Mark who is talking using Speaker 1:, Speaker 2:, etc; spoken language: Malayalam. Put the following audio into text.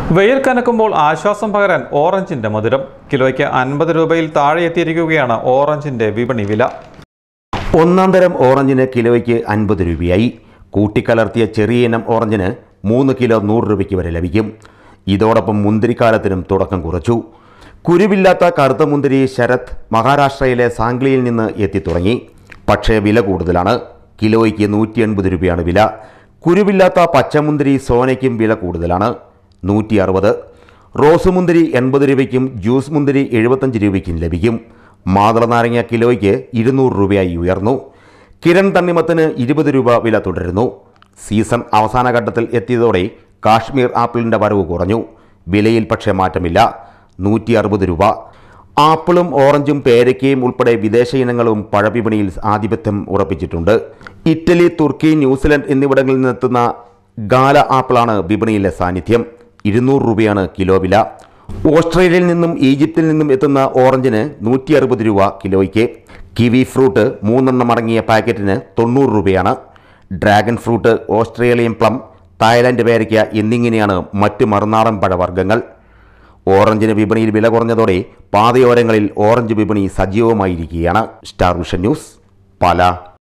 Speaker 1: വെയിൽ കനക്കുമ്പോൾ ആശ്വാസം പകരാൻ ഓറഞ്ചിന്റെ മധുരം കിലോയ്ക്ക് അൻപത് രൂപയിൽ താഴെ എത്തിയിരിക്കുകയാണ് ഓറഞ്ചിന്റെ വിപണി വില
Speaker 2: ഒന്നാം തരം ഓറഞ്ചിന് കിലോയ്ക്ക് അൻപത് രൂപയായി കൂട്ടിക്കലർത്തിയ ചെറിയ ഇനം ഓറഞ്ചിന് മൂന്ന് കിലോ നൂറ് രൂപയ്ക്ക് വരെ ലഭിക്കും ഇതോടൊപ്പം മുന്തിരിക്കാലത്തിനും തുടക്കം കുറിച്ചു കുരുവില്ലാത്ത കറുത്ത മുന്തിരി ശരത് മഹാരാഷ്ട്രയിലെ സാംഗ്ലിയിൽ നിന്ന് എത്തിത്തുടങ്ങി പക്ഷേ വില കൂടുതലാണ് കിലോയ്ക്ക് നൂറ്റി എൺപത് രൂപയാണ് വില കുരുവില്ലാത്ത പച്ചമുന്തിരി സോനയ്ക്കും വില കൂടുതലാണ് നൂറ്റി അറുപത് റോസ് മുന്തിരി എൺപത് രൂപയ്ക്കും ജ്യൂസ് മുന്തിരി എഴുപത്തഞ്ച് രൂപയ്ക്കും ലഭിക്കും മാതള നാരങ്ങ കിലോയ്ക്ക് ഇരുന്നൂറ് രൂപയായി ഉയർന്നു കിരൺ തണ്ണിമത്തിന് ഇരുപത് രൂപ വില തുടരുന്നു സീസൺ അവസാന ഘട്ടത്തിൽ എത്തിയതോടെ കാശ്മീർ ആപ്പിളിൻ്റെ വരവ് കുറഞ്ഞു വിലയിൽ പക്ഷേ മാറ്റമില്ല നൂറ്റി അറുപത് രൂപ ആപ്പിളും ഓറഞ്ചും പേരയ്ക്കയും ഉൾപ്പെടെ വിദേശ ഇനങ്ങളും പഴവിപണിയിൽ ആധിപത്യം ഉറപ്പിച്ചിട്ടുണ്ട് ഇറ്റലി തുർക്കി ന്യൂസിലൻഡ് എന്നിവിടങ്ങളിൽ നിന്നെത്തുന്ന ഗാല ആപ്പിളാണ് വിപണിയിലെ സാന്നിധ്യം ഇരുന്നൂറ് രൂപയാണ് കിലോ വില ഓസ്ട്രേലിയയിൽ നിന്നും ഈജിപ്തിൽ നിന്നും എത്തുന്ന ഓറഞ്ചിന് നൂറ്റി അറുപത് രൂപ കിലോയ്ക്ക് കിവി ഫ്രൂട്ട് മൂന്നെണ്ണം അടങ്ങിയ പാക്കറ്റിന് തൊണ്ണൂറ് രൂപയാണ് dragon fruit Australian plum Thailand പേരയ്ക്ക എന്നിങ്ങനെയാണ് മറ്റ് മറുനാടൻ പഴവർഗ്ഗങ്ങൾ ഓറഞ്ചിന് വിപണിയിൽ വില കുറഞ്ഞതോടെ പാതയോരങ്ങളിൽ ഓറഞ്ച് വിപണി സജീവമായിരിക്കുകയാണ് സ്റ്റാർ വിഷൻ ന്യൂസ് പാല